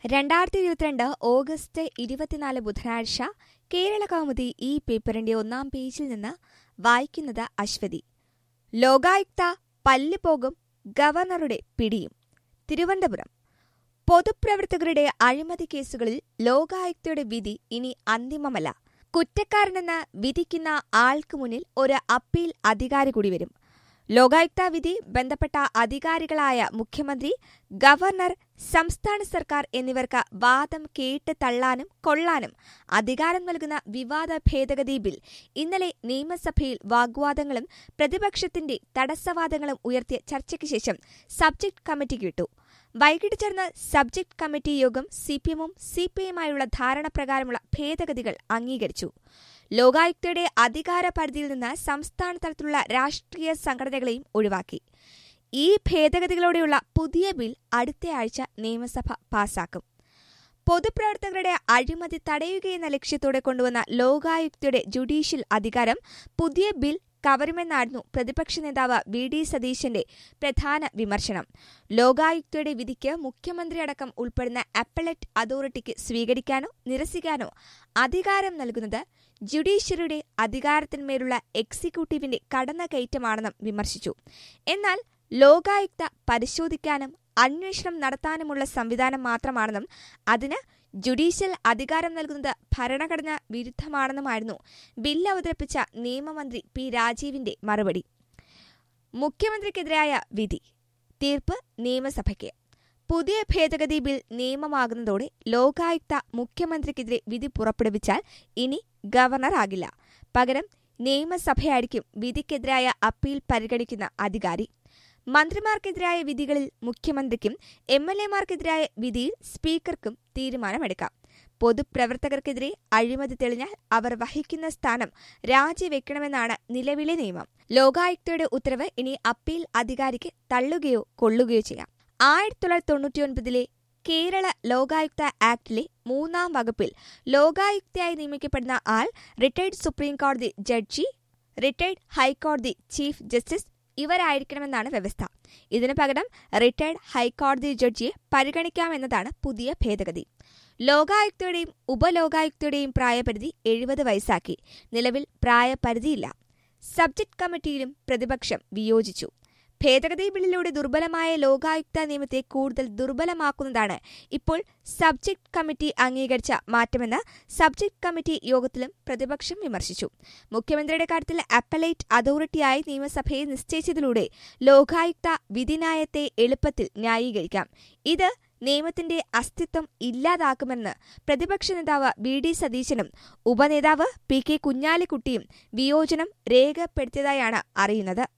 രണ്ടായിരത്തി ഇരുപത്തിരണ്ട് ഓഗസ്റ്റ് ഇരുപത്തിനാല് ബുധനാഴ്ച കേരള കൗമുദി ഈ പേപ്പറിന്റെ ഒന്നാം പേജിൽ നിന്ന് വായിക്കുന്നത് അശ്വതി ലോകായുക്ത പല്ല് പോകും ഗവർണറുടെ പിടിയും തിരുവനന്തപുരം പൊതുപ്രവർത്തകരുടെ അഴിമതി കേസുകളിൽ ലോകായുക്തയുടെ വിധി ഇനി അന്തിമമല്ല കുറ്റക്കാരനെന്ന് വിധിക്കുന്ന ആൾക്ക് മുന്നിൽ ഒരു അപ്പീൽ അധികാരി കൂടി വരും ലോകായുക്ത വിധി ബന്ധപ്പെട്ട അധികാരികളായ മുഖ്യമന്ത്രി ഗവർണർ സംസ്ഥാന സർക്കാർ എന്നിവർക്ക് വാദം കേട്ട് തള്ളാനും കൊള്ളാനും അധികാരം നൽകുന്ന വിവാദ ഭേദഗതി ബിൽ ഇന്നലെ നിയമസഭയിൽ വാഗ്വാദങ്ങളും പ്രതിപക്ഷത്തിന്റെ തടസ്സവാദങ്ങളും ഉയർത്തിയ ചർച്ചയ്ക്ക് ശേഷം സബ്ജക്ട് കമ്മിറ്റിക്ക് വിട്ടു വൈകിട്ട് ചേർന്ന സബ്ജക്ട് കമ്മിറ്റി യോഗം സിപിഎമ്മും സിപിഐയുമായുള്ള ധാരണപ്രകാരമുള്ള ഭേദഗതികൾ അംഗീകരിച്ചു ലോകായുക്തയുടെ അധികാര പരിധിയിൽ നിന്ന് സംസ്ഥാന തലത്തിലുള്ള രാഷ്ട്രീയ സംഘടനകളെയും ഒഴിവാക്കി ഈ ഭേദഗതികളോടെയുള്ള പുതിയ ബിൽ അടുത്തയാഴ്ച നിയമസഭ പാസാക്കും പൊതുപ്രവർത്തകരുടെ അഴിമതി തടയുകയെന്ന ലക്ഷ്യത്തോടെ കൊണ്ടുവന്ന ലോകായുക്തയുടെ ജുഡീഷ്യൽ അധികാരം പുതിയ ബിൽ കവരുമെന്നായിരുന്നു പ്രതിപക്ഷ നേതാവ് വി ഡി സതീശന്റെ പ്രധാന വിമർശനം ലോകായുക്തയുടെ വിധിക്ക് മുഖ്യമന്ത്രിയടക്കം ഉൾപ്പെടുന്ന അപ്പലറ്റ് അതോറിറ്റിക്ക് സ്വീകരിക്കാനോ നിരസിക്കാനോ അധികാരം നൽകുന്നത് ജുഡീഷ്യറിയുടെ അധികാരത്തിന്മേലുള്ള എക്സിക്യൂട്ടീവിന്റെ കടന്നകയറ്റമാണെന്നും വിമർശിച്ചു എന്നാൽ ലോകായുക്ത പരിശോധിക്കാനും അന്വേഷണം നടത്താനുമുള്ള സംവിധാനം മാത്രമാണെന്നും അതിന് ജുഡീഷ്യൽ അധികാരം നൽകുന്നത് ഭരണഘടനാ വിരുദ്ധമാണെന്നുമായിരുന്നു ബില്ല് അവതരിപ്പിച്ച നിയമമന്ത്രി പി രാജീവിന്റെ മറുപടി മുഖ്യമന്ത്രിക്കെതിരായ വിധി തീർപ്പ് നിയമസഭയ്ക്ക് പുതിയ ഭേദഗതി ബിൽ നിയമമാകുന്നതോടെ ലോകായുക്ത മുഖ്യമന്ത്രിക്കെതിരെ വിധി പുറപ്പെടുവിച്ചാൽ ഇനി ഗവർണറാകില്ല പകരം നിയമസഭയായിരിക്കും വിധിക്കെതിരായ അപ്പീൽ പരിഗണിക്കുന്ന അധികാരി മന്ത്രിമാർക്കെതിരായ വിധികളിൽ മുഖ്യമന്ത്രിക്കും എം എൽ എമാർക്കെതിരായ വിധിയിൽ സ്പീക്കർക്കും തീരുമാനമെടുക്കാം പൊതുപ്രവർത്തകർക്കെതിരെ അഴിമതി തെളിഞ്ഞാൽ അവർ വഹിക്കുന്ന സ്ഥാനം രാജിവെക്കണമെന്നാണ് നിലവിലെ നിയമം ലോകായുക്തയുടെ ഉത്തരവ് ഇനി അപ്പീൽ അധികാരിക്ക് തള്ളുകയോ കൊള്ളുകയോ ചെയ്യാം ആയിരത്തി തൊള്ളായിരത്തി തൊണ്ണൂറ്റിയൊൻപതിലെ കേരള ലോകായുക്ത ആക്ടിലെ മൂന്നാം വകുപ്പിൽ ലോകായുക്തയായി നിയമിക്കപ്പെടുന്ന ആൾ റിട്ടയർഡ് സുപ്രീം കോടതി ജഡ്ജി റിട്ടയർഡ് ഹൈക്കോടതി ചീഫ് ജസ്റ്റിസ് ഇവരായിരിക്കണമെന്നാണ് വ്യവസ്ഥ ഇതിനു പകരം റിട്ടയർഡ് ഹൈക്കോടതി ജഡ്ജിയെ പരിഗണിക്കാമെന്നതാണ് പുതിയ ഭേദഗതി ലോകായുക്തയുടെയും ഉപലോകായുക്തയുടെയും പ്രായപരിധി എഴുപത് വയസ്സാക്കി നിലവിൽ പ്രായപരിധിയില്ല സബ്ജക്ട് കമ്മിറ്റിയിലും പ്രതിപക്ഷം വിയോജിച്ചു ഭേദഗതി ബില്ലിലൂടെ ദുർബലമായ ലോകായുക്ത നിയമത്തെ കൂടുതൽ ദുർബലമാക്കുന്നതാണ് ഇപ്പോൾ സബ്ജക്ട് കമ്മിറ്റി അംഗീകരിച്ച മാറ്റമെന്ന് സബ്ജക്ട് കമ്മിറ്റി യോഗത്തിലും പ്രതിപക്ഷം വിമർശിച്ചു മുഖ്യമന്ത്രിയുടെ കാര്യത്തിൽ അപ്പലേറ്റ് അതോറിറ്റിയായി നിയമസഭയെ നിശ്ചയിച്ചതിലൂടെ ലോകായുക്ത വിധിന്യായത്തെ എളുപ്പത്തിൽ ന്യായീകരിക്കാം ഇത് നിയമത്തിന്റെ അസ്തിത്വം ഇല്ലാതാക്കുമെന്ന് പ്രതിപക്ഷ നേതാവ് വി ഡി സതീശനും ഉപനേതാവ് പി കെ കുഞ്ഞാലിക്കുട്ടിയും വിയോജനം രേഖപ്പെടുത്തിയതായാണ് അറിയുന്നത്